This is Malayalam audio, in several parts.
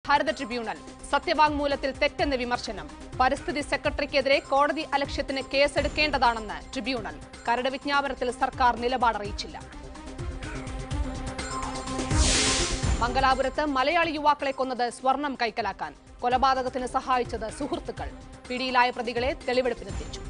ഭാരത ട്രിബ്യൂണൽ സത്യവാങ്മൂലത്തിൽ തെറ്റെന്ന് വിമർശനം പരിസ്ഥിതി സെക്രട്ടറിക്കെതിരെ കോടതി അലക്ഷ്യത്തിന് കേസെടുക്കേണ്ടതാണെന്ന് ട്രിബ്യൂണൽ കരട് വിജ്ഞാപനത്തിൽ സർക്കാർ നിലപാടറിയിച്ചില്ല മംഗലാപുരത്ത് മലയാളി യുവാക്കളെ കൊന്നത് സ്വർണം കൈക്കലാക്കാൻ കൊലപാതകത്തിന് സഹായിച്ചത് സുഹൃത്തുക്കൾ പിടിയിലായ പ്രതികളെ തെളിവെടുപ്പിനെത്തിച്ചു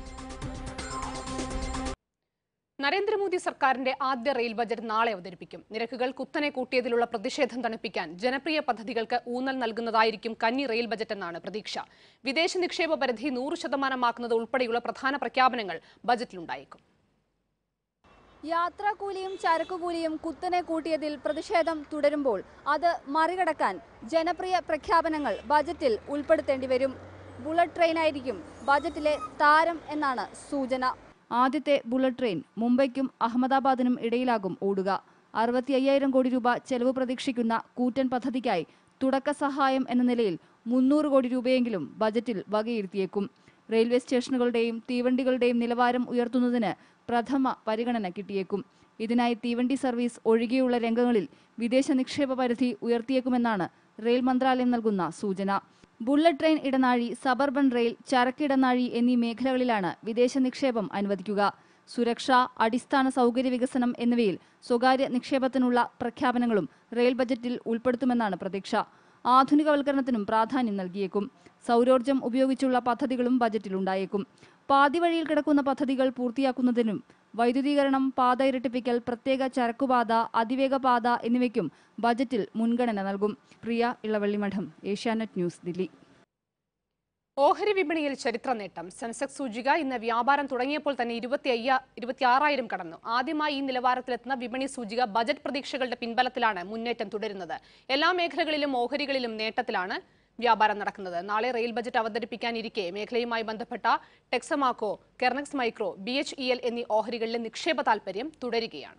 നരേന്ദ്രമോദി സർക്കാരിന്റെ ആദ്യ റെയിൽ ബജറ്റ് നാളെ അവതരിപ്പിക്കും നിരക്കുകൾ കുത്തനെ കൂട്ടിയതിലുള്ള പ്രതിഷേധം തണുപ്പിക്കാൻ ജനപ്രിയ പദ്ധതികൾക്ക് ഊന്നൽ നൽകുന്നതായിരിക്കും കന്നി റെയിൽ ബജറ്റ് എന്നാണ് പ്രതീക്ഷ വിദേശ നിക്ഷേപ പരിധി നൂറ് ശതമാനമാക്കുന്നത് ഉൾപ്പെടെയുള്ള പ്രധാന പ്രഖ്യാപനങ്ങൾ ബജറ്റിലുണ്ടായേക്കും യാത്രാക്കൂലിയും ചരക്കുകൂലിയും കുത്തനെ കൂട്ടിയതിൽ പ്രതിഷേധം തുടരുമ്പോൾ അത് മറികടക്കാൻ ജനപ്രിയ പ്രഖ്യാപനങ്ങൾ ബജറ്റിൽ ഉൾപ്പെടുത്തേണ്ടി വരും ബുള്ളറ്റ് ട്രെയിനായിരിക്കും ബജറ്റിലെ താരം എന്നാണ് സൂചന ആദ്യത്തെ ബുള്ളറ്റ് ട്രെയിൻ മുംബൈക്കും അഹമ്മദാബാദിനും ഇടയിലാകും ഓടുക അറുപത്തി അയ്യായിരം കോടി രൂപ ചെലവ് പ്രതീക്ഷിക്കുന്ന കൂറ്റൻ പദ്ധതിക്കായി തുടക്ക സഹായം എന്ന നിലയിൽ മുന്നൂറ് കോടി രൂപയെങ്കിലും ബജറ്റിൽ വകയിരുത്തിയേക്കും റെയിൽവേ സ്റ്റേഷനുകളുടെയും തീവണ്ടികളുടെയും നിലവാരം ഉയർത്തുന്നതിന് പ്രഥമ പരിഗണന കിട്ടിയേക്കും ഇതിനായി തീവണ്ടി സർവീസ് ഒഴികെയുള്ള രംഗങ്ങളിൽ വിദേശ നിക്ഷേപ പരിധി ഉയർത്തിയേക്കുമെന്നാണ് റെയിൽ മന്ത്രാലയം നൽകുന്ന സൂചന ബുള്ളറ്റ് ട്രെയിൻ ഇടനാഴി സബർബൻ റെയിൽ ചരക്ക് ഇടനാഴി എന്നീ മേഖലകളിലാണ് വിദേശ നിക്ഷേപം അനുവദിക്കുക സുരക്ഷ അടിസ്ഥാന സൗകര്യ വികസനം എന്നിവയിൽ സ്വകാര്യ നിക്ഷേപത്തിനുള്ള പ്രഖ്യാപനങ്ങളും റെയിൽ ബജറ്റിൽ ഉൾപ്പെടുത്തുമെന്നാണ് പ്രതീക്ഷ ആധുനികവൽക്കരണത്തിനും പ്രാധാന്യം നൽകിയേക്കും സൗരോർജ്ജം ഉപയോഗിച്ചുള്ള പദ്ധതികളും ബജറ്റിലുണ്ടായേക്കും പാതി വഴിയിൽ കിടക്കുന്ന പദ്ധതികൾ പൂർത്തിയാക്കുന്നതിനും വൈദ്യുതീകരണം പാത ഇരട്ടിപ്പിക്കൽ പ്രത്യേക ചരക്കുപാത അതിവേഗ പാത എന്നിവയ്ക്കും ബജറ്റിൽ മുൻഗണന നൽകും പ്രിയ ഇളവള്ളിമഠം ഏഷ്യാനെറ്റ് ന്യൂസ് ദില്ലി ഓഹരി വിപണിയിൽ ചരിത്ര നേട്ടം സെൻസെക്സ് സൂചിക ഇന്ന് വ്യാപാരം തുടങ്ങിയപ്പോൾ തന്നെ ഇരുപത്തി അയ്യ ഇരുപത്തിയാറായിരം കടന്നു ആദ്യമായി ഈ നിലവാരത്തിലെത്തുന്ന വിപണി സൂചിക ബജറ്റ് പ്രതീക്ഷകളുടെ പിൻബലത്തിലാണ് മുന്നേറ്റം തുടരുന്നത് എല്ലാ മേഖലകളിലും ഓഹരികളിലും നേട്ടത്തിലാണ് വ്യാപാരം നടക്കുന്നത് നാളെ റെയിൽ ബജറ്റ് അവതരിപ്പിക്കാനിരിക്കെ മേഖലയുമായി ബന്ധപ്പെട്ട Texmaco Kernex micro B H E L എന്നീ ഓഹരികളിലെ നിക്ഷേപ താൽപര്യം തുടരുകയാണ്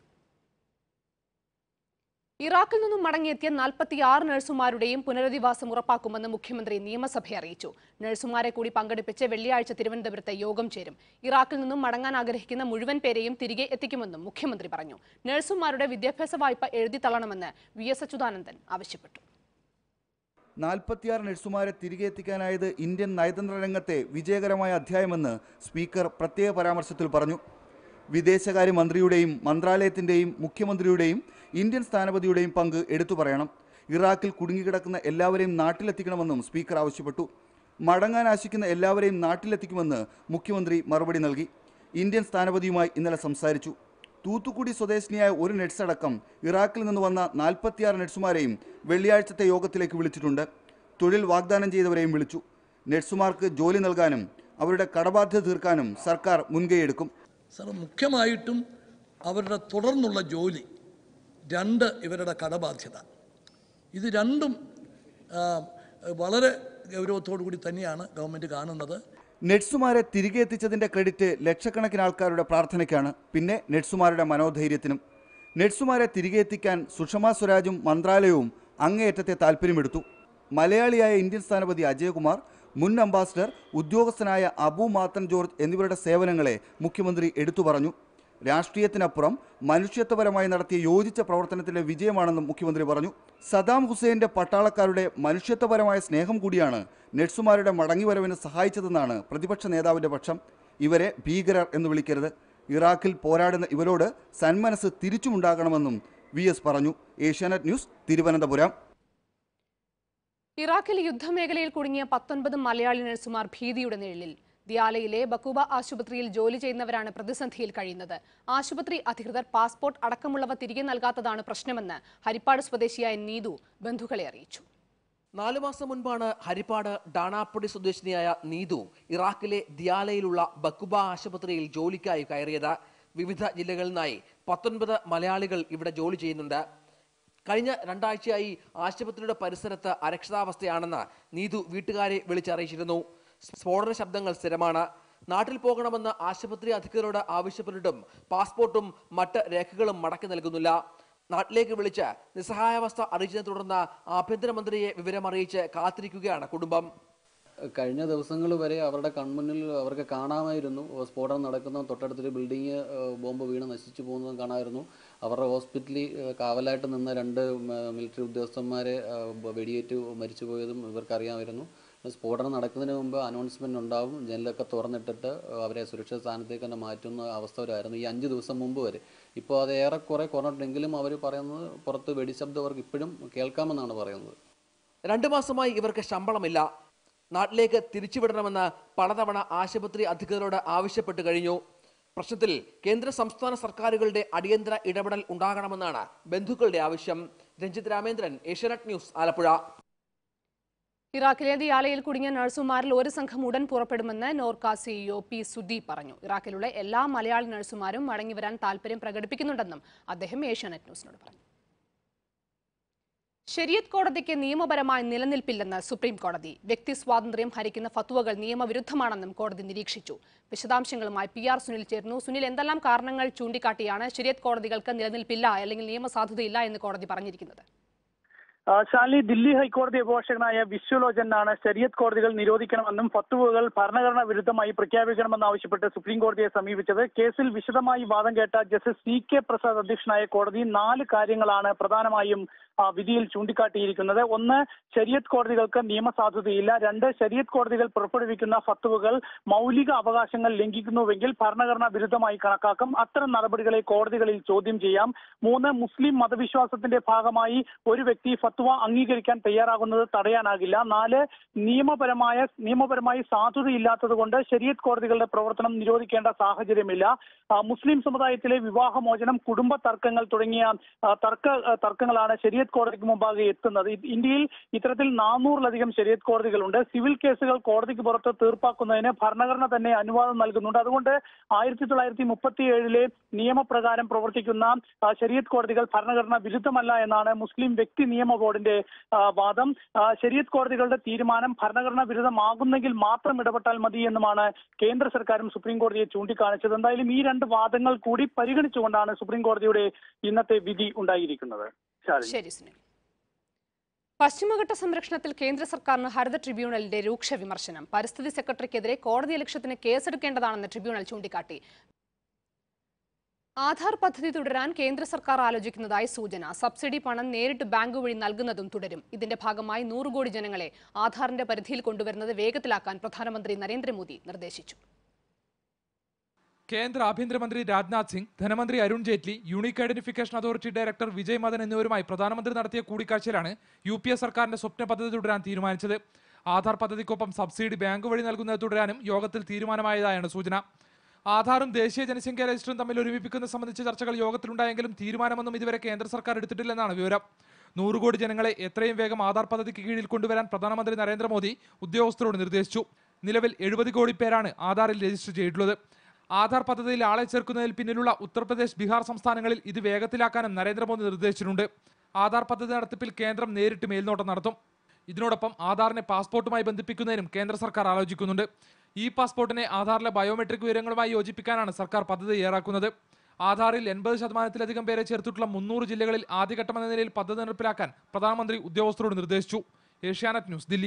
ഇറാഖിൽ നിന്നും മടങ്ങിയെത്തിയ നാൽപ്പത്തിയാറ് നഴ്സുമാരുടെയും പുനരധിവാസം ഉറപ്പാക്കുമെന്ന് മുഖ്യമന്ത്രി നിയമസഭയെ അറിയിച്ചു നഴ്സുമാരെ കൂടി പങ്കെടുപ്പിച്ച് വെള്ളിയാഴ്ച തിരുവനന്തപുരത്ത് യോഗം ചേരും ഇറാഖിൽ നിന്നും മടങ്ങാൻ ആഗ്രഹിക്കുന്ന മുഴുവൻ പേരെയും തിരികെ എത്തിക്കുമെന്നും മുഖ്യമന്ത്രി പറഞ്ഞു നഴ്സുമാരുടെ വിദ്യാഭ്യാസ വായ്പ എഴുതി തള്ളണമെന്ന് വി എസ് അച്യുതാനന്ദൻ ആവശ്യപ്പെട്ടു നാൽപ്പത്തിയാറ് നഴ്സുമാരെ തിരികെ എത്തിക്കാനായത് ഇന്ത്യൻ നയതന്ത്ര രംഗത്തെ വിജയകരമായ അധ്യായമെന്ന് സ്പീക്കർ പ്രത്യേക പരാമർശത്തിൽ പറഞ്ഞു വിദേശകാര്യ മന്ത്രിയുടെയും മന്ത്രാലയത്തിൻ്റെയും മുഖ്യമന്ത്രിയുടെയും ഇന്ത്യൻ സ്ഥാനപതിയുടെയും പങ്ക് എടുത്തു പറയണം ഇറാഖിൽ കുടുങ്ങിക്കിടക്കുന്ന എല്ലാവരെയും നാട്ടിലെത്തിക്കണമെന്നും സ്പീക്കർ ആവശ്യപ്പെട്ടു മടങ്ങാൻ ആശിക്കുന്ന എല്ലാവരെയും നാട്ടിലെത്തിക്കുമെന്ന് മുഖ്യമന്ത്രി മറുപടി നൽകി ഇന്ത്യൻ സ്ഥാനപതിയുമായി ഇന്നലെ സംസാരിച്ചു തൂത്തുക്കുടി സ്വദേശിനിയായ ഒരു നഴ്സ് അടക്കം ഇറാഖിൽ നിന്ന് വന്ന നാൽപ്പത്തിയാറ് നഴ്സുമാരെയും വെള്ളിയാഴ്ചത്തെ യോഗത്തിലേക്ക് വിളിച്ചിട്ടുണ്ട് തൊഴിൽ വാഗ്ദാനം ചെയ്തവരെയും വിളിച്ചു നഴ്സുമാർക്ക് ജോലി നൽകാനും അവരുടെ കടബാധ്യത തീർക്കാനും സർക്കാർ മുൻകൈയെടുക്കും സാർ മുഖ്യമായിട്ടും അവരുടെ തുടർന്നുള്ള ജോലി രണ്ട് ഇവരുടെ കടബാധ്യത ഇത് രണ്ടും ആ, വളരെ ഗൗരവത്തോടു കൂടി തന്നെയാണ് ഗവൺമെൻറ് കാണുന്നത് നഴ്സുമാരെ തിരികെ എത്തിച്ചതിന്റെ ക്രെഡിറ്റ് ലക്ഷക്കണക്കിന് ആൾക്കാരുടെ പ്രാർത്ഥനയ്ക്കാണ് പിന്നെ നഴ്സുമാരുടെ മനോധൈര്യത്തിനും നഴ്സുമാരെ തിരികെ എത്തിക്കാൻ സുഷമ സ്വരാജും മന്ത്രാലയവും അങ്ങേയറ്റത്തെ താല്പര്യമെടുത്തു മലയാളിയായ ഇന്ത്യൻ സ്ഥാനപതി അജയകുമാർ മുൻ അംബാസഡർ ഉദ്യോഗസ്ഥനായ അബു മാത്തൻ ജോർജ് എന്നിവരുടെ സേവനങ്ങളെ മുഖ്യമന്ത്രി എടുത്തു പറഞ്ഞു രാഷ്ട്രീയത്തിനപ്പുറം മനുഷ്യത്വപരമായി നടത്തിയ യോജിച്ച പ്രവർത്തനത്തിലെ വിജയമാണെന്നും മുഖ്യമന്ത്രി പറഞ്ഞു സദാം ഹുസൈന്റെ പട്ടാളക്കാരുടെ മനുഷ്യത്വപരമായ സ്നേഹം കൂടിയാണ് നഴ്സുമാരുടെ മടങ്ങിവരവിന് സഹായിച്ചതെന്നാണ് പ്രതിപക്ഷ നേതാവിന്റെ പക്ഷം ഇവരെ ഭീകരർ എന്ന് വിളിക്കരുത് ഇറാഖിൽ പോരാടുന്ന ഇവരോട് സന്മനസ് തിരിച്ചുമുണ്ടാകണമെന്നും വി എസ് പറഞ്ഞു ഏഷ്യാനെറ്റ് ന്യൂസ് തിരുവനന്തപുരം ഇറാഖിൽ യുദ്ധമേഖലയിൽ കുടുങ്ങിയ പത്തൊൻപത് മലയാളി നഴ്സുമാർ ഭീതിയുടെ നിഴലിൽ ദിയാലയിലെ ബക്കൂബ ആശുപത്രിയിൽ ജോലി ചെയ്യുന്നവരാണ് പ്രതിസന്ധിയിൽ കഴിയുന്നത് ആശുപത്രി അധികൃതർ പാസ്പോർട്ട് അടക്കമുള്ളവ തിരികെ നൽകാത്തതാണ് പ്രശ്നമെന്ന് ഹരിപ്പാട് സ്വദേശിയായ നീതു ബന്ധുക്കളെ അറിയിച്ചു നാലു മാസം മുൻപാണ് ഹരിപ്പാട് ഡാണാപ്പൊടി സ്വദേശിനിയായ നീതു ഇറാഖിലെ ദിയാലയിലുള്ള ബക്കുബ ആശുപത്രിയിൽ ജോലിക്കായി കയറിയത് വിവിധ ജില്ലകളിൽ നിന്നായി പത്തൊൻപത് മലയാളികൾ ഇവിടെ ജോലി ചെയ്യുന്നുണ്ട് കഴിഞ്ഞ രണ്ടാഴ്ചയായി ആശുപത്രിയുടെ പരിസരത്ത് അരക്ഷിതാവസ്ഥയാണെന്ന് നീതു വീട്ടുകാരെ വിളിച്ചറിയിച്ചിരുന്നു സ്ഫോടന ശബ്ദങ്ങൾ സ്ഥിരമാണ് നാട്ടിൽ പോകണമെന്ന് ആശുപത്രി അധികൃതരോട് ആവശ്യപ്പെട്ടിട്ടും പാസ്പോർട്ടും മറ്റ് രേഖകളും മടക്കി നൽകുന്നില്ല നാട്ടിലേക്ക് വിളിച്ച് നിസ്സഹായാവസ്ഥ അറിയിച്ചതിനെ തുടർന്ന് ആഭ്യന്തരമന്ത്രിയെ വിവരമറിയിച്ച് കാത്തിരിക്കുകയാണ് കുടുംബം കഴിഞ്ഞ ദിവസങ്ങൾ വരെ അവരുടെ കൺമുന്നിൽ അവർക്ക് കാണാമായിരുന്നു സ്ഫോടനം നടക്കുന്ന തൊട്ടടുത്തൊരു ബിൽഡിങ് ബോംബ് വീണ് നശിച്ചു പോകുന്നതും കാണാമായിരുന്നു അവരുടെ ഹോസ്പിറ്റലിൽ ഏഹ്, കാവലായിട്ട് നിന്ന രണ്ട് മിലിറ്ററി ഉദ്യോഗസ്ഥന്മാരെ ഏഹ്, ബ- വെടിയേറ്റ് മരിച്ചുപോയതും ഇവർക്കറിയാമായിരുന്നു സ്ഫോടനം നടക്കുന്നതിന് മുമ്പ് അനൗൺസ്മെന്റ് ഉണ്ടാവും ജനലൊക്കെ തുറന്നിട്ടിട്ട് അവരെ സുരക്ഷിത സ്ഥാനത്തേക്ക് തന്നെ മാറ്റുന്ന അവസ്ഥ വരായിരുന്നു ഈ അഞ്ച് ദിവസം മുമ്പ് വരെ ഇപ്പോൾ അത് ഏറെക്കുറെ കുറഞ്ഞിട്ടെങ്കിലും അവർ പറയുന്നത് പുറത്ത് വെടിശബ്ദം അവർക്ക് ഇപ്പോഴും കേൾക്കാമെന്നാണ് പറയുന്നത് രണ്ടു മാസമായി ഇവർക്ക് ശമ്പളമില്ല നാട്ടിലേക്ക് തിരിച്ചുവിടണമെന്ന് പലതവണ ആശുപത്രി അധികൃതരോട് ആവശ്യപ്പെട്ടു കഴിഞ്ഞു പ്രശ്നത്തിൽ കേന്ദ്ര സംസ്ഥാന സർക്കാരുകളുടെ അടിയന്തര ഇടപെടൽ ഉണ്ടാകണമെന്നാണ് ബന്ധുക്കളുടെ ആവശ്യം രഞ്ജിത് രാമേന്ദ്രൻ ഏഷ്യാനെറ്റ് ന്യൂസ് ആലപ്പുഴ ഇറാഖിലെ ദിയാലയിൽ കുടുങ്ങിയ നഴ്സുമാരിൽ ഒരു സംഘം ഉടൻ പുറപ്പെടുമെന്ന് നോർക്ക സിഇഒ പി സുദീപ് പറഞ്ഞു ഇറാഖിലുള്ള എല്ലാ മലയാളി നഴ്സുമാരും മടങ്ങിവരാൻ താൽപര്യം പ്രകടിപ്പിക്കുന്നുണ്ടെന്നും അദ്ദേഹം ഏഷ്യാനെറ്റ് ന്യൂസിനോട് പറഞ്ഞു ശരിയത്ത് കോടതിക്ക് നിയമപരമായി നിലനിൽപ്പില്ലെന്ന് സുപ്രീം കോടതി വ്യക്തി സ്വാതന്ത്ര്യം ഹരിക്കുന്ന ഫത്വകൾ നിയമവിരുദ്ധമാണെന്നും കോടതി നിരീക്ഷിച്ചു വിശദാംശങ്ങളുമായി പി ആർ സുനിൽ ചേർന്നു സുനിൽ എന്തെല്ലാം കാരണങ്ങൾ ചൂണ്ടിക്കാട്ടിയാണ് ശരിയത്ത് കോടതികൾക്ക് നിലനിൽപ്പില്ല അല്ലെങ്കിൽ നിയമസാധുതയില്ല എന്ന് കോടതി പറഞ്ഞിരിക്കുന്നത് ആ, ശാലിനി ദില്ലി ഹൈക്കോടതി അഭിഭാഷകനായ വിശ്വലോചനാണ് ശരിയത്ത് കോടതികൾ നിരോധിക്കണമെന്നും ഫത്തുവകൾ ഭരണഘടനാ വിരുദ്ധമായി പ്രഖ്യാപിക്കണമെന്ന് ആവശ്യപ്പെട്ട് സുപ്രീം കോടതിയെ സമീപിച്ചത് കേസിൽ വിശദമായി വാദം കേട്ട ജസ്റ്റിസ് സി കെ പ്രസാദ് അധ്യക്ഷനായ കോടതി നാല് കാര്യങ്ങളാണ് പ്രധാനമായും ആ, വിധിയിൽ ചൂണ്ടിക്കാട്ടിയിരിക്കുന്നത് ഒന്ന് ശരിയത്ത് കോടതികൾക്ക് നിയമസാധുതയില്ല രണ്ട് ശരിയത്ത് കോടതികൾ പുറപ്പെടുവിക്കുന്ന ഫത്തുവകൾ മൗലിക അവകാശങ്ങൾ ലംഘിക്കുന്നുവെങ്കിൽ ഭരണഘടനാ വിരുദ്ധമായി കണക്കാക്കും അത്തരം നടപടികളെ കോടതികളിൽ ചോദ്യം ചെയ്യാം മൂന്ന് മുസ്ലിം മതവിശ്വാസത്തിന്റെ ഭാഗമായി ഒരു വ്യക്തി ഫത്വ അംഗീകരിക്കാൻ തയ്യാറാകുന്നത് തടയാനാകില്ല നാല് നിയമപരമായ നിയമപരമായി സാധുതയില്ലാത്തത് കൊണ്ട് ശരിയത്ത് കോടതികളുടെ പ്രവർത്തനം നിരോധിക്കേണ്ട സാഹചര്യമില്ല ആ, മുസ്ലിം സമുദായത്തിലെ വിവാഹമോചനം കുടുംബ തർക്കങ്ങൾ തുടങ്ങിയ ആ, തർക്ക ആ, തർക്കങ്ങളാണ് ശരിയത്ത് കോടതിക്ക് മുമ്പാകെ എത്തുന്നത് ഇത് ഇന്ത്യയിൽ ഇത്തരത്തിൽ നാനൂറിലധികം ശരിയത്ത് കോടതികളുണ്ട് സിവിൽ കേസുകൾ കോടതിക്ക് പുറത്ത് തീർപ്പാക്കുന്നതിന് ഭരണഘടന തന്നെ അനുവാദം നൽകുന്നുണ്ട് അതുകൊണ്ട് ആയിരത്തി തൊള്ളായിരത്തി മുപ്പത്തി ഏഴിലെ നിയമപ്രകാരം പ്രവർത്തിക്കുന്ന ആ, ശരിയത്ത് കോടതികൾ ഭരണഘടന വിരുദ്ധമല്ല എന്നാണ് മുസ്ലിം വ്യക്തി നിയമ ബോർഡിന്റെ ആ, വാദം ആ, ശരിയത്ത് കോടതികളുടെ തീരുമാനം ഭരണഘടന വിരുദ്ധമാകുന്നെങ്കിൽ മാത്രം ഇടപെട്ടാൽ മതി എന്നുമാണ് കേന്ദ്ര സർക്കാരും സുപ്രീം കോടതിയെ ചൂണ്ടിക്കാണിച്ചത് എന്തായാലും ഈ രണ്ട് വാദങ്ങൾ കൂടി പരിഗണിച്ചുകൊണ്ടാണ് സുപ്രീം കോടതിയുടെ ഇന്നത്തെ വിധി ഉണ്ടായിരിക്കുന്നത് ശാലിനി. ശരി സുനിൽ പശ്ചിമഘട്ട സംരക്ഷണത്തിൽ കേന്ദ്ര സർക്കാരിന് ഹരിത ട്രിബ്യൂണലിന്റെ രൂക്ഷ വിമർശനം പരിസ്ഥിതി സെക്രട്ടറിക്കെതിരെ കോടതി ലക്ഷ്യത്തിന് കേസെടുക്കേണ്ടതാണെന്ന് ട്രിബ്യൂണൽ ചൂണ്ടിക്കാട്ടി ആധാർ പദ്ധതി തുടരാൻ കേന്ദ്ര സർക്കാർ ആലോചിക്കുന്നതായി സൂചന സബ്സിഡി പണം നേരിട്ട് ബാങ്ക് വഴി നൽകുന്നതും തുടരും ഇതിന്റെ ഭാഗമായി നൂറ് കോടി ജനങ്ങളെ ആധാറിന്റെ പരിധിയിൽ കൊണ്ടുവരുന്നത് വേഗത്തിലാക്കാൻ പ്രധാനമന്ത്രി നരേന്ദ്രമോദി നിർദ്ദേശിച്ചു കേന്ദ്ര ആഭ്യന്തരമന്ത്രി രാജ്നാഥ് സിംഗ് ധനമന്ത്രി Arun Jaitley unique identification authority director Vijay Madan എന്നിവരുമായി പ്രധാനമന്ത്രി നടത്തിയ കൂടിക്കാഴ്ചയിലാണ് യു പി എ സർക്കാരിന്റെ സ്വപ്ന പദ്ധതി തുടരാൻ തീരുമാനിച്ചത് ആധാർ പദ്ധതിക്കൊപ്പം സബ്സിഡി ബാങ്ക് വഴി നൽകുന്നത് തുടരാനും യോഗത്തിൽ തീരുമാനമായതായാണ് സൂചന ആധാറും ദേശീയ ജനസംഖ്യാ രജിസ്റ്ററും തമ്മിൽ ഒരുമിപ്പിക്കുന്നത് സംബന്ധിച്ച ചർച്ചകൾ യോഗത്തിലുണ്ടായെങ്കിലും തീരുമാനമൊന്നും ഇതുവരെ കേന്ദ്ര സർക്കാർ എടുത്തിട്ടില്ലെന്നാണ് വിവരം നൂറ് കോടി ജനങ്ങളെ എത്രയും വേഗം ആധാർ പദ്ധതിക്ക് കീഴിൽ കൊണ്ടുവരാൻ പ്രധാനമന്ത്രി നരേന്ദ്രമോദി ഉദ്യോഗസ്ഥരോട് നിർദ്ദേശിച്ചു നിലവിൽ എഴുപത് കോടി പേരാണ് ആധാറിൽ രജിസ്റ്റർ ചെയ്തിട്ടുള്ളത് ആധാർ പദ്ധതിയിൽ ആളെ ചേർക്കുന്നതിൽ പിന്നിലുള്ള ഉത്തർപ്രദേശ് ബീഹാർ സംസ്ഥാനങ്ങളിൽ ഇത് വേഗത്തിലാക്കാനും നരേന്ദ്രമോദി നിർദ്ദേശിച്ചിട്ടുണ്ട് ആധാർ പദ്ധതി നടത്തിപ്പിൽ കേന്ദ്രം നേരിട്ട് മേൽനോട്ടം നടത്തും ഇതിനോടൊപ്പം ആധാറിനെ പാസ്പോർട്ടുമായി ബന്ധിപ്പിക്കുന്നതിനും കേന്ദ്ര സർക്കാർ ആലോചിക്കുന്നുണ്ട് ഈ പാസ്പോർട്ടിനെ ആധാറിലെ ബയോമെട്രിക് വിവരങ്ങളുമായി യോജിപ്പിക്കാനാണ് സർക്കാർ പദ്ധതി തയ്യാറാക്കുന്നത് ആധാറിൽ എൺപത് ശതമാനത്തിലധികം പേരെ ചേർത്തിട്ടുള്ള മുന്നൂറ് ജില്ലകളിൽ ആദ്യഘട്ടമെന്ന നിലയിൽ പദ്ധതി നടപ്പിലാക്കാൻ പ്രധാനമന്ത്രി ഉദ്യോഗസ്ഥരോട് നിർദ്ദേശിച്ചു ഏഷ്യാനെറ്റ് ന്യൂസ് ദില്ലി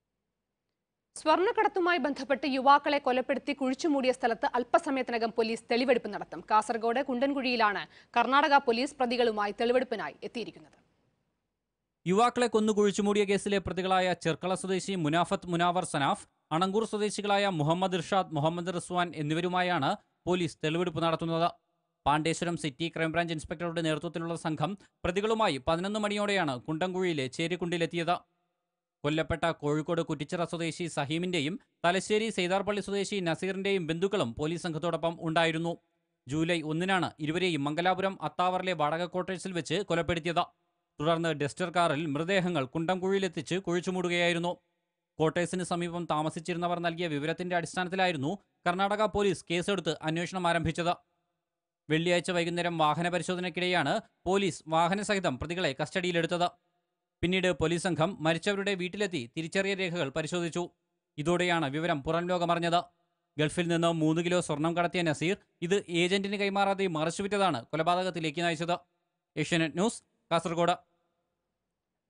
സ്വർണ്ണക്കടത്തുമായി ബന്ധപ്പെട്ട് യുവാക്കളെ കൊലപ്പെടുത്തി കുഴിച്ചുമൂടിയ സ്ഥലത്ത് അല്പസമയത്തിനകം പോലീസ് തെളിവെടുപ്പ് നടത്തും കാസർഗോഡ് കുണ്ടൻകുഴിയിലാണ് കർണാടക പോലീസ് പ്രതികളുമായി തെളിവെടുപ്പിനായി എത്തിയിരിക്കുന്നത് യുവാക്കളെ കൊന്നു കുഴിച്ചുമൂടിയ കേസിലെ പ്രതികളായ ചെർക്കള സ്വദേശി മുനാഫത്ത് മുനാവർ സനാഫ് അണങ്കൂർ സ്വദേശികളായ മുഹമ്മദ് ഇർഷാദ് മുഹമ്മദ് റിസ്വാൻ എന്നിവരുമായാണ് പോലീസ് തെളിവെടുപ്പ് നടത്തുന്നത് പാണ്ഡേശ്വരം സിറ്റി ക്രൈംബ്രാഞ്ച് ഇൻസ്പെക്ടറുടെ നേതൃത്വത്തിലുള്ള സംഘം പ്രതികളുമായി പതിനൊന്ന് മണിയോടെയാണ് കുണ്ടംകുഴിയിലെ ചേരിക്കുണ്ടിലെത്തിയത് കൊല്ലപ്പെട്ട കോഴിക്കോട് കുറ്റിച്ചിറ സ്വദേശി സഹീമിന്റെയും തലശ്ശേരി സെയ്താർപള്ളി സ്വദേശി നസീറിന്റെയും ബന്ധുക്കളും പോലീസ് സംഘത്തോടൊപ്പം ഉണ്ടായിരുന്നു ജൂലൈ ഒന്നിനാണ് ഇരുവരെയും മംഗലാപുരം അത്താവറിലെ വാടക ക്വാർട്ടേഴ്സിൽ വെച്ച് കൊലപ്പെടുത്തിയത് തുടർന്ന് ഡസ്റ്റർ കാറിൽ മൃതദേഹങ്ങൾ കുണ്ടംകുഴിയിലെത്തിച്ച് കുഴിച്ചുമൂടുകയായിരുന്നു ക്വാർട്ടേഴ്സിന് സമീപം താമസിച്ചിരുന്നവർ നൽകിയ വിവരത്തിന്റെ അടിസ്ഥാനത്തിലായിരുന്നു കർണാടക പോലീസ് കേസെടുത്ത് അന്വേഷണം ആരംഭിച്ചത് വെള്ളിയാഴ്ച വൈകുന്നേരം വാഹന പരിശോധനയ്ക്കിടെയാണ് പോലീസ് വാഹനസഹിതം പ്രതികളെ കസ്റ്റഡിയിലെടുത്തത് പിന്നീട് പോലീസ് സംഘം മരിച്ചവരുടെ വീട്ടിലെത്തി തിരിച്ചറിയ രേഖകൾ പരിശോധിച്ചു ഇതോടെയാണ് വിവരം പുറം ലോകമറിഞ്ഞത് ഗൾഫിൽ നിന്ന് മൂന്ന് കിലോ സ്വർണം കടത്തിയ നസീർ ഇത് ഏജന്റിന് കൈമാറാതെ മറച്ചുവിറ്റതാണ് കൊലപാതകത്തിലേക്ക് നയിച്ചത് ഏഷ്യാനെറ്റ് ന്യൂസ് കാസർഗോഡ്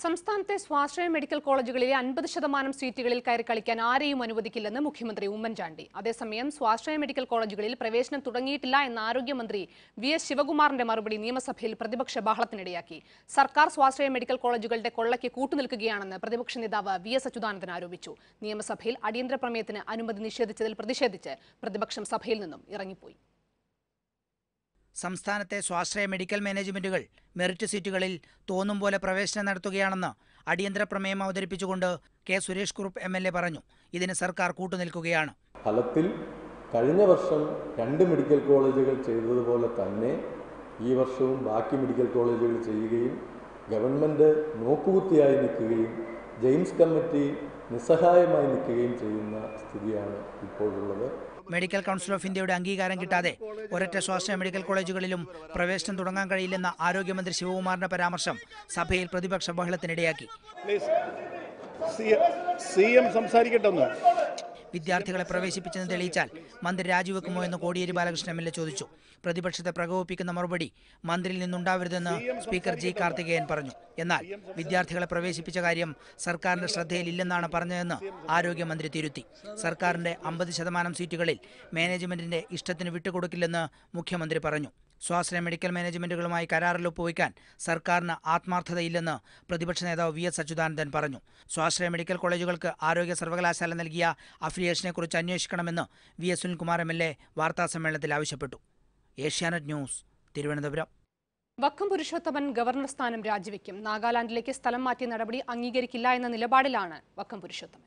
സംസ്ഥാനത്തെ സ്വാശ്രയ മെഡിക്കൽ കോളേജുകളിലെ അൻപത് ശതമാനം സീറ്റുകളിൽ കയറി കളിക്കാൻ ആരെയും അനുവദിക്കില്ലെന്ന് മുഖ്യമന്ത്രി ഉമ്മൻചാണ്ടി അതേസമയം സ്വാശ്രയ മെഡിക്കൽ കോളേജുകളിൽ പ്രവേശനം തുടങ്ങിയിട്ടില്ല എന്ന ആരോഗ്യമന്ത്രി വി എസ് ശിവകുമാറിന്റെ മറുപടി നിയമസഭയിൽ പ്രതിപക്ഷ ബഹളത്തിനിടയാക്കി സർക്കാർ സ്വാശ്രയ മെഡിക്കൽ കോളേജുകളുടെ കൊള്ളയ്ക്ക് കൂട്ടുനിൽക്കുകയാണെന്ന് പ്രതിപക്ഷ നേതാവ് വി എസ് അച്യുതാനന്ദൻ ആരോപിച്ചു നിയമസഭയിൽ അടിയന്തര പ്രമേയത്തിന് അനുമതി നിഷേധിച്ചതിൽ പ്രതിഷേധിച്ച് പ്രതിപക്ഷം സഭയിൽ നിന്നും ഇറങ്ങിപ്പോയി സംസ്ഥാനത്തെ സ്വാശ്രയ മെഡിക്കൽ മാനേജ്മെന്റുകൾ മെറിറ്റ് സീറ്റുകളിൽ തോന്നും പോലെ പ്രവേശനം നടത്തുകയാണെന്ന് അടിയന്തര പ്രമേയം അവതരിപ്പിച്ചുകൊണ്ട് K Suresh Kurup M L A പറഞ്ഞു ഇതിന് സർക്കാർ കൂട്ടുനിൽക്കുകയാണ് ഫലത്തിൽ കഴിഞ്ഞ വർഷം രണ്ട് മെഡിക്കൽ കോളേജുകൾ ചെയ്തതുപോലെ തന്നെ ഈ വർഷവും ബാക്കി മെഡിക്കൽ കോളേജുകൾ ചെയ്യുകയും ഗവൺമെൻറ് നോക്കുകുത്തിയായി നിൽക്കുകയും ജെയിംസ് കമ്മിറ്റി നിസ്സഹായമായി നിൽക്കുകയും ചെയ്യുന്ന സ്ഥിതിയാണ് ഇപ്പോഴുള്ളത് മെഡിക്കൽ കൗൺസിൽ ഓഫ് ഇന്ത്യയുടെ അംഗീകാരം കിട്ടാതെ ഒരൊറ്റ സ്വാശ്രയ മെഡിക്കൽ കോളേജുകളിലും പ്രവേശനം തുടങ്ങാൻ കഴിയില്ലെന്ന ആരോഗ്യമന്ത്രി ശിവകുമാറിന്റെ പരാമർശം സഭയിൽ പ്രതിപക്ഷ ബഹളത്തിനിടയാക്കി സി എം സംസാരിക്കട്ടെ ഒന്ന് വിദ്യാർത്ഥികളെ പ്രവേശിപ്പിച്ചെന്ന് തെളിയിച്ചാൽ മന്ത്രി രാജിവെക്കുമോ എന്ന് Kodiyeri Balakrishnan M L A ചോദിച്ചു പ്രതിപക്ഷത്തെ പ്രകോപിപ്പിക്കുന്ന മറുപടി മന്ത്രിയിൽ നിന്നുണ്ടാവരുതെന്ന് സ്പീക്കർ ജി കാർത്തികേയൻ പറഞ്ഞു എന്നാൽ വിദ്യാർത്ഥികളെ പ്രവേശിപ്പിച്ച കാര്യം സർക്കാരിന്റെ ശ്രദ്ധയിലില്ലെന്നാണ് പറഞ്ഞതെന്ന് ആരോഗ്യമന്ത്രി തിരുത്തി സർക്കാരിന്റെ അമ്പത് ശതമാനം സീറ്റുകളിൽ മാനേജ്മെന്റിന്റെ ഇഷ്ടത്തിന് വിട്ടുകൊടുക്കില്ലെന്ന് മുഖ്യമന്ത്രി പറഞ്ഞു സ്വാശ്രയ മെഡിക്കൽ മാനേജ്മെന്റുകളുമായി കരാറിൽ ഒപ്പുവയ്ക്കാൻ സർക്കാരിന് ആത്മാർത്ഥതയില്ലെന്ന് പ്രതിപക്ഷ നേതാവ് വി എസ് അച്യുതാനന്ദൻ പറഞ്ഞു സ്വാശ്രയ മെഡിക്കൽ കോളേജുകൾക്ക് ആരോഗ്യ സർവകലാശാല നൽകിയ അഫിലിയേഷനെക്കുറിച്ച് അന്വേഷിക്കണമെന്ന് V S Sunilkumar M L A വാർത്താസമ്മേളനത്തിൽ ആവശ്യപ്പെട്ടു ഏഷ്യാനെറ്റ് ന്യൂസ് തിരുവനന്തപുരം വക്കം പുരുഷോത്തമൻ ഗവർണർ സ്ഥാനം രാജിവെക്കും നാഗാലാൻഡിലേക്ക് സ്ഥലം മാറ്റിയ നടപടി അംഗീകരിക്കില്ല എന്ന നിലപാടിലാണ് വക്കം പുരുഷോത്തമൻ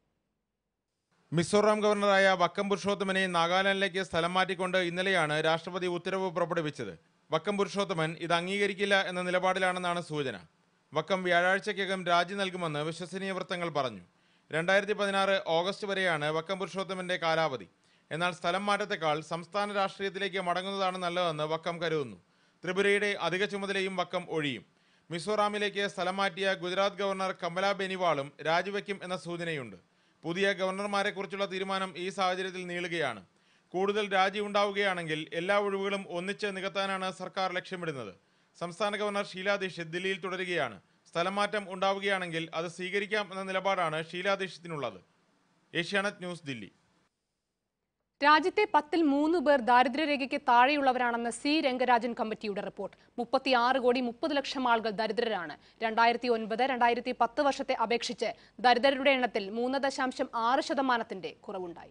മിസോറാം ഗവർണറായ വക്കം പുരുഷോത്തമനെ നാഗാലാൻഡിലേക്ക് സ്ഥലം മാറ്റിക്കൊണ്ട് ഇന്നലെയാണ് രാഷ്ട്രപതി ഉത്തരവ് പുറപ്പെടുവിച്ചത് വക്കം പുരുഷോത്തമൻ ഇത് അംഗീകരിക്കില്ല എന്ന നിലപാടിലാണെന്നാണ് സൂചന വക്കം വ്യാഴാഴ്ചയ്ക്കകം രാജി നൽകുമെന്ന് വിശ്വസനീയ വൃത്തങ്ങൾ പറഞ്ഞു രണ്ടായിരത്തി പതിനാറ് ഓഗസ്റ്റ് വരെയാണ് വക്കം പുരുഷോത്തമന്റെ കാലാവധി എന്നാൽ സ്ഥലം മാറ്റത്തെക്കാൾ സംസ്ഥാന രാഷ്ട്രീയത്തിലേക്ക് മടങ്ങുന്നതാണ് നല്ലതെന്ന് വക്കം കരുതുന്നു ത്രിപുരയുടെ അധിക ചുമതലയും വക്കം ഒഴിയും മിസോറാമിലേക്ക് സ്ഥലം മാറ്റിയ ഗുജറാത്ത് ഗവർണർ കമല ബെനിവാളും രാജിവെക്കും എന്ന സൂചനയുണ്ട് പുതിയ ഗവർണർമാരെക്കുറിച്ചുള്ള തീരുമാനം ഈ സാഹചര്യത്തിൽ നീളുകയാണ് കൂടുതൽ രാജി ഉണ്ടാവുകയാണെങ്കിൽ എല്ലാ ഒഴിവുകളും ഒന്നിച്ച് നികത്താനാണ് സർക്കാർ ലക്ഷ്യമിടുന്നത് സംസ്ഥാന ഗവർണർ ഷീലാ ദീക്ഷിത് ദില്ലിയിൽ തുടരുകയാണ് സ്ഥലമാറ്റം ഉണ്ടാവുകയാണെങ്കിൽ അത് സ്വീകരിക്കാം എന്ന നിലപാടാണ് ഷീലാ ദീക്ഷിത്തിനുള്ളത് ഏഷ്യാനെറ്റ് ന്യൂസ് ദില്ലി രാജ്യത്തെ പത്തിൽ മൂന്ന് പേർ ദാരിദ്ര്യരേഖയ്ക്ക് താഴെയുള്ളവരാണെന്ന് സി രംഗരാജൻ കമ്മിറ്റിയുടെ റിപ്പോർട്ട് മുപ്പത്തിയാറ് കോടി മുപ്പത് ലക്ഷം ആളുകൾ ദരിദ്രരാണ് രണ്ടായിരത്തി ഒൻപത് രണ്ടായിരത്തി പത്ത് വർഷത്തെ അപേക്ഷിച്ച് ദരിദ്രരുടെ എണ്ണത്തിൽ മൂന്ന് ദശാംശം ആറ് ശതമാനത്തിന്റെ കുറവുണ്ടായി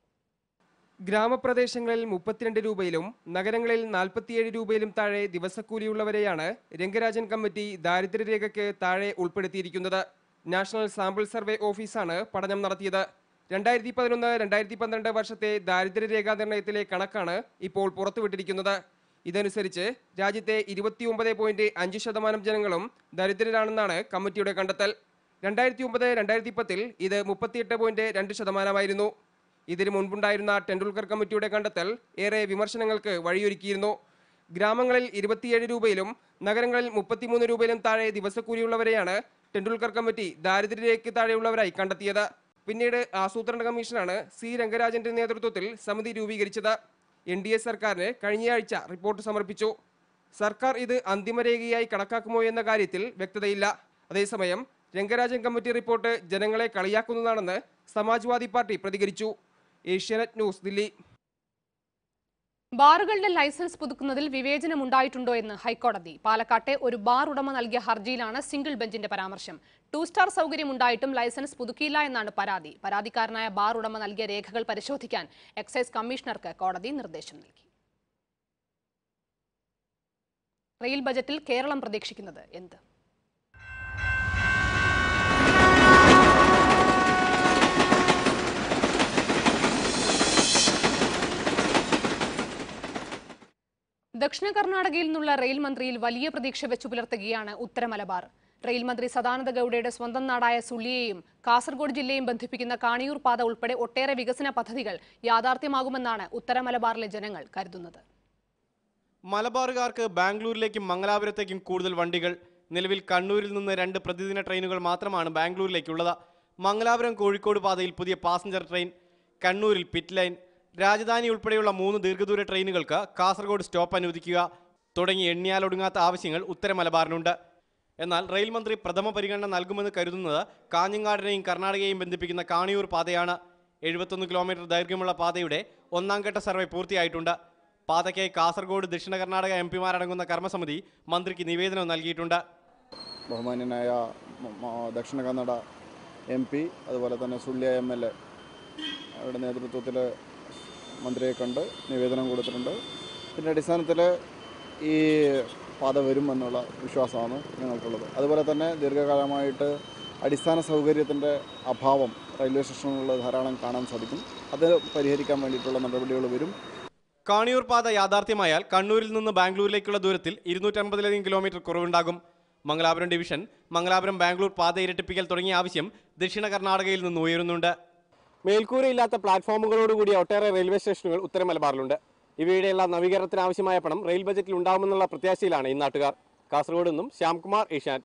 ഗ്രാമപ്രദേശങ്ങളിൽ മുപ്പത്തിരണ്ട് രൂപയിലും നഗരങ്ങളിൽ നാൽപ്പത്തിയേഴ് രൂപയിലും താഴെ ദിവസക്കൂലിയുള്ളവരെയാണ് രംഗരാജൻ കമ്മിറ്റി ദാരിദ്ര്യരേഖയ്ക്ക് താഴെ ഉൾപ്പെടുത്തിയിരിക്കുന്നത് നാഷണൽ സാമ്പിൾ സർവേ ഓഫീസാണ് പഠനം നടത്തിയത് രണ്ടായിരത്തി പതിനൊന്ന് രണ്ടായിരത്തി പന്ത്രണ്ട് വർഷത്തെ ദാരിദ്ര്യരേഖാ നിർണയത്തിലെ കണക്കാണ് ഇപ്പോൾ പുറത്തുവിട്ടിരിക്കുന്നത് ഇതനുസരിച്ച് രാജ്യത്തെ ഇരുപത്തിയൊമ്പത് പോയിന്റ് അഞ്ച് ശതമാനം ജനങ്ങളും ദരിദ്രരാണെന്നാണ് കമ്മിറ്റിയുടെ കണ്ടെത്തൽ രണ്ടായിരത്തി ഒമ്പത് രണ്ടായിരത്തി പത്തിൽ ഇത് മുപ്പത്തിയെട്ട് പോയിന്റ് രണ്ട് ശതമാനമായിരുന്നു ഇതിനു മുൻപുണ്ടായിരുന്ന ടെണ്ടുൽക്കർ കമ്മിറ്റിയുടെ കണ്ടെത്തൽ ഏറെ വിമർശനങ്ങൾക്ക് വഴിയൊരുക്കിയിരുന്നു ഗ്രാമങ്ങളിൽ ഇരുപത്തിയേഴ് രൂപയിലും നഗരങ്ങളിൽ മുപ്പത്തിമൂന്ന് രൂപയിലും താഴെ ദിവസക്കൂലിയുള്ളവരെയാണ് ടെണ്ടുൽക്കർ കമ്മിറ്റി ദാരിദ്ര്യരേഖയ്ക്ക് താഴെയുള്ളവരായി കണ്ടെത്തിയത് പിന്നീട് ആസൂത്രണ കമ്മീഷനാണ് സി രംഗരാജന്റെ നേതൃത്വത്തിൽ സമിതി രൂപീകരിച്ചത് എൻ ഡി എ സർക്കാരിന് കഴിഞ്ഞയാഴ്ച റിപ്പോർട്ട് സമർപ്പിച്ചു സർക്കാർ ഇത് അന്തിമരേഖയായി കണക്കാക്കുമോ എന്ന കാര്യത്തിൽ വ്യക്തതയില്ല അതേസമയം രംഗരാജൻ കമ്മിറ്റി റിപ്പോർട്ട് ജനങ്ങളെ കളിയാക്കുന്നതാണെന്ന് സമാജ്വാദി പാർട്ടി പ്രതികരിച്ചു ഏഷ്യാനെറ്റ് ന്യൂസ് ദില്ലി ബാറുകളുടെ ലൈസൻസ് പുതുക്കുന്നതിൽ വിവേചനം ഉണ്ടായിട്ടുണ്ടോ എന്ന് ഹൈക്കോടതി പാലക്കാട്ടെ ഒരു ബാർ ഉടമ നൽകിയ ഹർജിയിലാണ് സിംഗിൾ ബെഞ്ചിന്റെ പരാമർശം ടു സ്റ്റാർ സൗകര്യം ഉണ്ടായിട്ടും ലൈസൻസ് പുതുക്കിയില്ല എന്നാണ് പരാതി പരാതിക്കാരനായ ബാർ ഉടമ നൽകിയ രേഖകൾ പരിശോധിക്കാൻ എക്സൈസ് കമ്മീഷണർക്ക് കോടതി നിർദ്ദേശം നൽകി റെയിൽ ബജറ്റിൽ കേരളം പ്രതീക്ഷിക്കുന്നത് എന്ത് ദക്ഷിണ കർണാടകയിൽ നിന്നുള്ള റെയിൽ മന്ത്രിയിൽ വലിയ പ്രതീക്ഷ വെച്ചു പുലർത്തുകയാണ് ഉത്തര മലബാർ റെയിൽ മന്ത്രി സദാനന്ദ ഗൌഡയുടെ സ്വന്തം നാടായ സുള്ളിയെയും കാസർഗോഡ് ജില്ലയും ബന്ധിപ്പിക്കുന്ന കാണിയൂർ പാത ഉൾപ്പെടെ ഒട്ടേറെ വികസന പദ്ധതികൾ യാഥാർത്ഥ്യമാകുമെന്നാണ് ഉത്തര മലബാറിലെ ജനങ്ങൾ കരുതുന്നത് മലബാറുകാർക്ക് ബാംഗ്ലൂരിലേക്കും മംഗലാപുരത്തേക്കും കൂടുതൽ വണ്ടികൾ നിലവിൽ കണ്ണൂരിൽ നിന്ന് രണ്ട് പ്രതിദിന ട്രെയിനുകൾ മാത്രമാണ് ബാംഗ്ലൂരിലേക്കുള്ളത് മംഗലാപുരം കോഴിക്കോട് പാതയിൽ പുതിയ പാസഞ്ചർ ട്രെയിൻ കണ്ണൂരിൽ പിറ്റ് ലൈൻ രാജധാനി ഉൾപ്പെടെയുള്ള മൂന്ന് ദീർഘദൂര ട്രെയിനുകൾക്ക് കാസർഗോഡ് സ്റ്റോപ്പ് അനുവദിക്കുക തുടങ്ങി എണ്ണിയാലൊടുങ്ങാത്ത ആവശ്യങ്ങൾ ഉത്തര മലബാറിനുണ്ട് എന്നാൽ റെയിൽ മന്ത്രി പ്രഥമ പരിഗണന നൽകുമെന്ന് കരുതുന്നത് കാഞ്ഞങ്ങാടിനെയും കർണാടകയെയും ബന്ധിപ്പിക്കുന്ന കാണിയൂർ പാതയാണ് എഴുപത്തൊന്ന് കിലോമീറ്റർ ദൈർഘ്യമുള്ള പാതയുടെ ഒന്നാം ഘട്ട സർവേ പൂർത്തിയായിട്ടുണ്ട് പാതയ്ക്കായി കാസർഗോഡ് ദക്ഷിണ കർണാടക എം പിമാരടങ്ങുന്ന കർമ്മസമിതി മന്ത്രിക്ക് നിവേദനം നൽകിയിട്ടുണ്ട് ബഹുമാന്യനായ മ- മ- ദക്ഷിണ കന്നഡ എം പി അതുപോലെ തന്നെ സുള്ളിയ എം എൽ എ അവരുടെ നേതൃത്വത്തിൽ മന്ത്രിയെ കണ്ട് നിവേദനം കൊടുത്തിട്ടുണ്ട് ഇതിൻ്റെ അടിസ്ഥാനത്തിൽ ഈ പാത വരുമെന്നുള്ള വിശ്വാസമാണ് ഞങ്ങൾക്കുള്ളത് അതുപോലെ തന്നെ ദീർഘകാലമായിട്ട് അടിസ്ഥാന സൗകര്യത്തിൻ്റെ അഭാവം റെയിൽവേ സ്റ്റേഷനുകളിൽ ധാരാളം കാണാൻ സാധിക്കും അത് പരിഹരിക്കാൻ വേണ്ടിയിട്ടുള്ള നടപടികൾ വരും കാണിയൂർ പാത യാഥാർത്ഥ്യമായാൽ കണ്ണൂരിൽ നിന്ന് ബാംഗ്ലൂരിലേക്കുള്ള ദൂരത്തിൽ ഇരുന്നൂറ്റമ്പതിലധികം കിലോമീറ്റർ കുറവുണ്ടാകും മംഗലാപുരം ഡിവിഷൻ മംഗലാപുരം ബാംഗ്ലൂർ പാത ഇരട്ടിപ്പിക്കൽ തുടങ്ങിയ ആവശ്യം ദക്ഷിണ കർണാടകയിൽ നിന്ന് ഉയരുന്നുണ്ട് മേൽക്കൂരയില്ലാത്ത പ്ലാറ്റ്ഫോമുകളോടുകൂടിയ ഒട്ടേറെ റെയിൽവേ സ്റ്റേഷനുകൾ ഉത്തര മലബാറിലുണ്ട് ഇവയുടെയുള്ള നവീകരണത്തിന് ആവശ്യമായ പണം റെയിൽ ബജറ്റിൽ ഉണ്ടാകുമെന്നുള്ള പ്രത്യാശയിലാണ് ഈ നാട്ടുകാർ കാസർഗോഡ് നിന്നും ശ്യാംകുമാർ ഏഷ്യാൻ